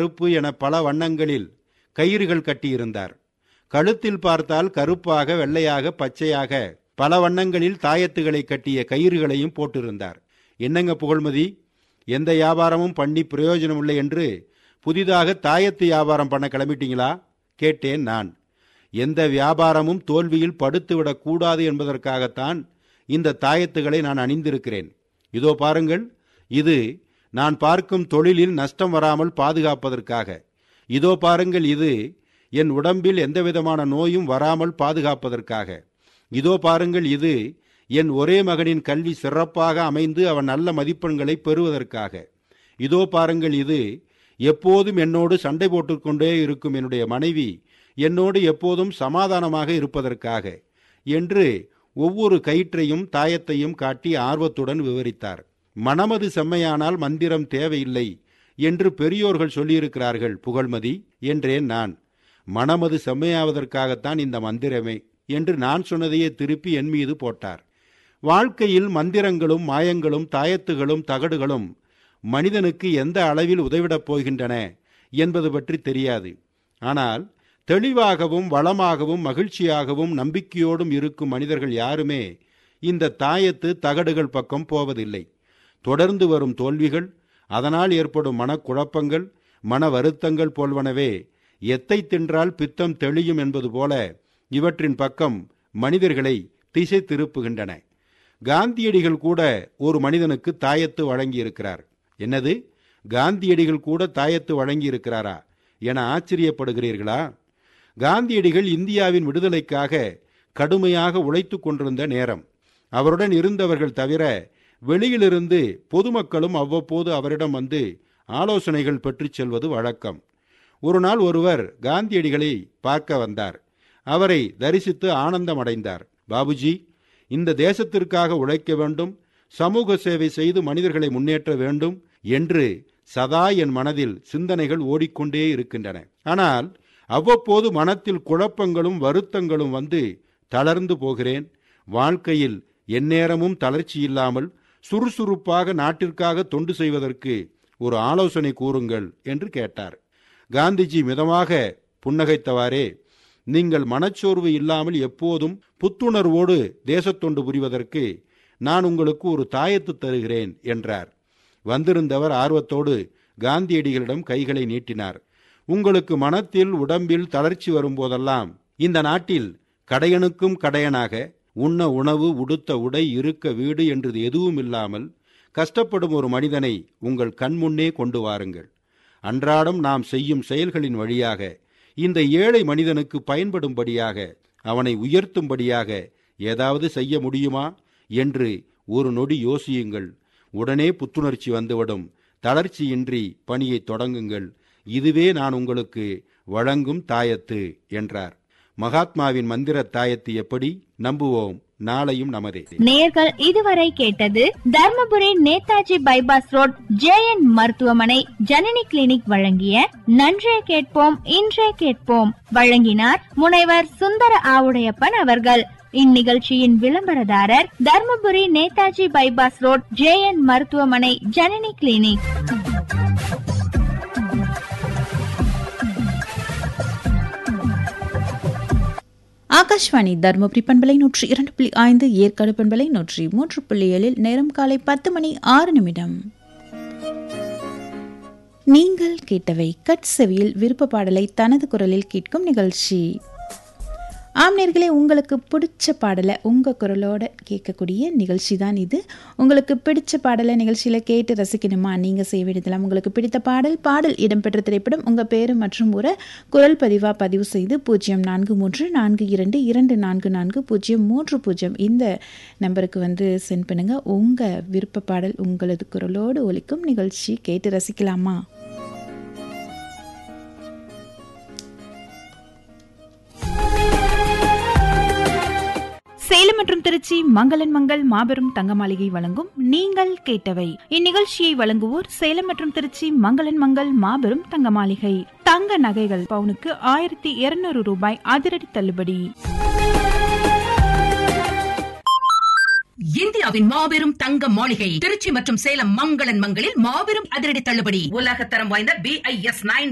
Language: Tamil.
கருப்பு என பல வண்ணங்களில் கயிறுகள் கட்டியிருந்தார் கழுத்தில் பார்த்தால் கருப்பாக வெள்ளையாக பச்சையாக பல வண்ணங்களில் தாயத்துகளை கட்டிய கயிறுகளையும் போட்டிருந்தார் என்னங்க புகழ்மதி எந்த வியாபாரமும் பண்ணி பிரயோஜனம் இல்லை என்று புதிதாக தாயத்து வியாபாரம் பண்ண கிளம்பிட்டீங்களா கேட்டேன் நான் எந்த வியாபாரமும் தோல்வியில் படுத்துவிடக் கூடாது என்பதற்காகத்தான் இந்த தாயத்துகளை நான் அணிந்திருக்கிறேன் இதோ பாருங்கள் இது நான் பார்க்கும் தொழிலில் நஷ்டம் வராமல் பாதுகாப்பதற்காக இதோ பாருங்கள் இது என் உடம்பில் எந்தவிதமான நோயும் வராமல் பாதுகாப்பதற்காக இதோ பாருங்கள் இது என் ஒரே மகனின் கல்வி சிறப்பாக அமைந்து அவன் நல்ல மதிப்பெண்களை பெறுவதற்காக இதோ பாருங்கள் இது எப்போதும் என்னோடு சண்டை போட்டுக்கொண்டே இருக்கும் என்னுடைய மனைவி என்னோடு எப்போதும் சமாதானமாக இருப்பதற்காக என்று ஒவ்வொரு கயிற்றையும் தாயத்தையும் காட்டி ஆர்வத்துடன் விவரித்தார் மனமது செம்மையானால் மந்திரம் தேவையில்லை என்று பெரியோர்கள் சொல்லியிருக்கிறார்கள் புகழ்மதி என்றேன் நான் மனமது செம்மையாவதற்காகத்தான் இந்த மந்திரமே என்று நான் சொன்னதையே திருப்பி என் மீது போட்டார் வாழ்க்கையில் மந்திரங்களும் மாயங்களும் தாயத்துகளும் தகடுகளும் மனிதனுக்கு எந்த அளவில் உதவிடப் போகின்றன என்பது பற்றி தெரியாது ஆனால் தெளிவாகவும் வளமாகவும் மகிழ்ச்சியாகவும் நம்பிக்கையோடும் இருக்கும் மனிதர்கள் யாருமே இந்த தாயத்து தகடுகள் பக்கம் போவதில்லை தொடர்ந்து வரும் தோல்விகள் அதனால் ஏற்படும் மனக்குழப்பங்கள் மன வருத்தங்கள் போல்வனவே எத்தை தின்றால் பித்தம் தெளியும் என்பது போல இவற்றின் பக்கம் மனிதர்களை திசை திருப்புகின்றன காந்தியடிகள் கூட ஒரு மனிதனுக்கு தாயத்து வழங்கியிருக்கிறார் என்னது காந்தியடிகள் கூட தாயத்து வழங்கியிருக்கிறாரா என ஆச்சரியப்படுகிறீர்களா காந்தியடிகள் இந்தியாவின் விடுதலைக்காக கடுமையாக உழைத்து கொண்டிருந்த நேரம் அவருடன் இருந்தவர்கள் தவிர வெளியிலிருந்து பொதுமக்களும் அவ்வப்போது அவரிடம் வந்து ஆலோசனைகள் பெற்றுச் செல்வது வழக்கம் ஒரு நாள் ஒருவர் காந்தியடிகளை பார்க்க வந்தார் அவரை தரிசித்து ஆனந்தம் அடைந்தார் பாபுஜி இந்த தேசத்திற்காக உழைக்க வேண்டும் சமூக சேவை செய்து மனிதர்களை முன்னேற்ற வேண்டும் என்று சதா என் மனதில் சிந்தனைகள் ஓடிக்கொண்டே இருக்கின்றன ஆனால் அவ்வப்போது மனத்தில் குழப்பங்களும் வருத்தங்களும் வந்து தளர்ந்து போகிறேன் வாழ்க்கையில் எந்நேரமும் தளர்ச்சி இல்லாமல் சுறுசுறுப்பாக நாட்டிற்காக தொண்டு செய்வதற்கு ஒரு ஆலோசனை கூறுங்கள் என்று கேட்டார் காந்திஜி மிதமாக புன்னகைத்தவாறே நீங்கள் மனச்சோர்வு இல்லாமல் எப்போதும் புத்துணர்வோடு தேசத்தொண்டு புரிவதற்கு நான் உங்களுக்கு ஒரு தாயத்து தருகிறேன் என்றார் வந்திருந்தவர் ஆர்வத்தோடு காந்தியடிகளிடம் கைகளை நீட்டினார் உங்களுக்கு மனத்தில் உடம்பில் தளர்ச்சி வரும்போதெல்லாம் இந்த நாட்டில் கடையனுக்கும் கடையனாக உண்ண உணவு உடுத்த உடை இருக்க வீடு என்று எதுவும் இல்லாமல் கஷ்டப்படும் ஒரு மனிதனை உங்கள் கண்முன்னே கொண்டு வாருங்கள் அன்றாடம் நாம் செய்யும் செயல்களின் வழியாக இந்த ஏழை மனிதனுக்கு பயன்படும்படியாக அவனை உயர்த்தும்படியாக ஏதாவது செய்ய முடியுமா என்று ஒரு நொடி யோசியுங்கள் உடனே புத்துணர்ச்சி வந்துவிடும் தளர்ச்சியின்றி பணியை தொடங்குங்கள் இதுவே நான் உங்களுக்கு வழங்கும் தாயத்து என்றார் மகாத்மாவின் மந்திர தாயத்து எப்படி நம்புவோம் நாளையும் நமதே நேர்கள் இதுவரை கேட்டது Dharmapuri Netaji bypass road JN மருத்துவமனை ஜனனி கிளினிக் வழங்கிய நன்றே கேட்போம் இன்றே கேட்போம் வழங்கினார் முனைவர் சுந்தர ஆவுடையப்பன் அவர்கள் இந்நிகழ்ச்சியின் விளம்பரதாரர் Dharmapuri Netaji bypass road JN மருத்துவமனை ஜனனி கிளினிக் ஆகாஷ்வாணி தருமபுரி பண்பலை நூற்றி இரண்டு புள்ளி ஐந்து ஏற்காடு பண்பலை நூற்றி மூன்று புள்ளி ஏழில் நேரம் காலை பத்து மணி ஆறு நிமிடம் நீங்கள் கேட்டவை கட் செவியில் விருப்ப பாடலை தனது குரலில் கேட்கும் நிகழ்ச்சி ஆம் நேர்களே உங்களுக்கு பிடிச்ச பாடலை உங்கள் குரலோட கேட்கக்கூடிய நிகழ்ச்சி தான் இது உங்களுக்கு பிடிச்ச பாடலை நிகழ்ச்சியில் கேட்டு ரசிக்கணுமா நீங்கள் செய்ய வேண்டியதெல்லாம் உங்களுக்கு பிடித்த பாடல் பாடல் இடம்பெற்ற திரைப்படம் உங்கள் பேர் மற்றும் ஒரு குரல் பதிவாக பதிவு செய்து பூஜ்ஜியம் நான்கு மூன்று நான்கு இரண்டு இரண்டு நான்கு நான்கு பூஜ்ஜியம் மூன்று பூஜ்ஜியம் இந்த நம்பருக்கு வந்து சென்ட் பண்ணுங்கள் உங்கள் விருப்ப பாடல் உங்களது குரலோடு ஒலிக்கும் நிகழ்ச்சி கேட்டு ரசிக்கலாமா சேலம் மற்றும் திருச்சி மங்களன் மங்கள் மாபெரும் தங்க மாளிகை வழங்கும் நீங்கள் கேட்டவை இந்நிகழ்ச்சியை வழங்குவோர் சேலம் மற்றும் திருச்சி மங்களன் மங்கள் மாபெரும் தங்க மாளிகை தங்க நகைகள் பவுனுக்கு ஆயிரத்தி இருநூறு ரூபாய் அதிரடி தள்ளுபடி இந்தியாவின் மாபெரும் தங்க மாளிகை திருச்சி மற்றும் சேலம் மங்களன் மங்களில் மாபெரும் அதிரடி தள்ளுபடி உலகத்தரம் வாய்ந்த பி ஐ எஸ் நைன்